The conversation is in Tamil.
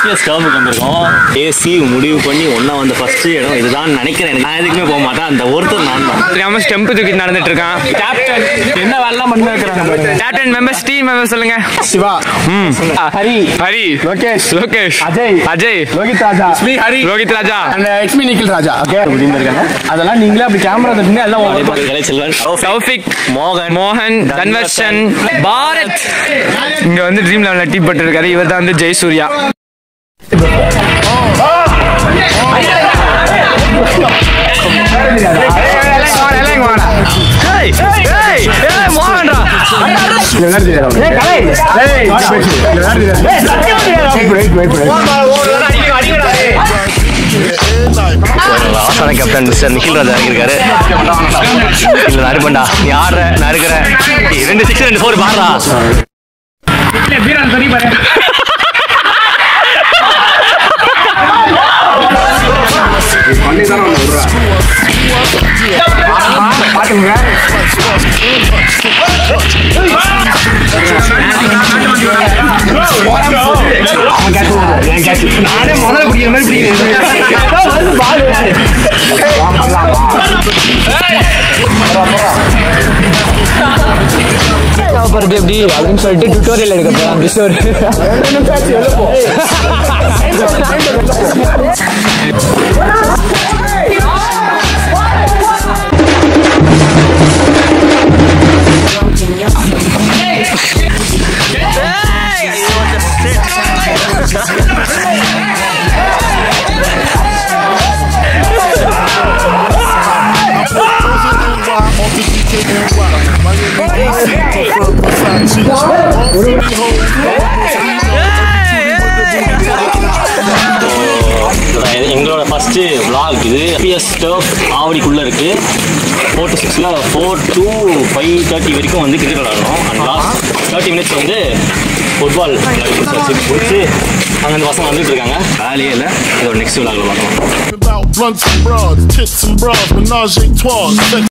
எஸ்பிஎஸ் டர்முக்கு வந்திருக்கோம் ஏசி முடிவு பண்ணி ஒன்றா வந்த ஃபர்ஸ்ட் இடம் இதுதான் நினைக்கிறேன் எனக்கு. நான் எதுக்குமே போக மாட்டேன் அந்த ஒருத்தர் நான் தான் தெரியாம ஸ்டெம்ப் தூக்கி நடந்துட்டு இருக்கான் கேப்டன் என்ன வேலைலாம் பண்ணி வைக்கிறாங்க கேப்டன் மெம்பர்ஸ் டீம் மெம்பர்ஸ் சொல்லுங்க சிவா ஹரி ஹரி லோகேஷ் லோகேஷ் அஜய் அஜய் லோகித் ராஜா ஸ்ரீ ஹரி ரோஹித் ராஜா அண்ட் எக்ஸ்மி நிக்கில் ராஜா ஓகே அப்படின்னு இருக்காங்க அதெல்லாம் நீங்களே அப்படி கேமரா தட்டுங்க எல்லாம் அதே உங்களுக்கு மாதிரி கலைச்செல்வன் தௌஃபிக் மோகன் மோகன் தன்வர்ஷன் பாரத் இங்க வந்து ட்ரீம் லெவன்ல டீ பட்டு இருக்காரு இவர் தான் வந்து ஜெயசூர்யா ஏய், ஏய், ஏய், மோகன்டா. ஆசான கேப்டன் மிஸ்டர் நிখিல் ராஜா இருக்காரு இல்ல நடுப்பண்டா நீ ஆடுற நடுக்கிற ரெண்டு சிக்ஸ் ரெண்டு ஃபோர் பாடுறா நானே முதல்ல பிடிக்கிற மாதிரி போறது எப்படி அப்படின்னு சொல்லிட்டு டுட்டோரியல் எடுக்க போறான் கிஷோர் எங்களோட ஃபர்ஸ்ட் vlog இது பிஎஸ் டர்ஃப் ஆவடிக்குள்ள இருக்கு ஃபோர் டு சிக்ஸில் ஃபோர் டு ஃபைவ் தேர்ட்டி வரைக்கும் வந்து கிரிக்கெட் விளாடணும் அண்ட் லாஸ்ட் தேர்ட்டி மினிட்ஸ் வந்து ஃபுட்பால் விளையாடி முடிச்சு அங்கே அந்த பசங்க வந்துட்டு இருக்காங்க வேலையே இல்லை இதோட நெக்ஸ்ட் விளாட்ல பார்க்கலாம் About blunts and broads, tits and bras, menage a trois, sex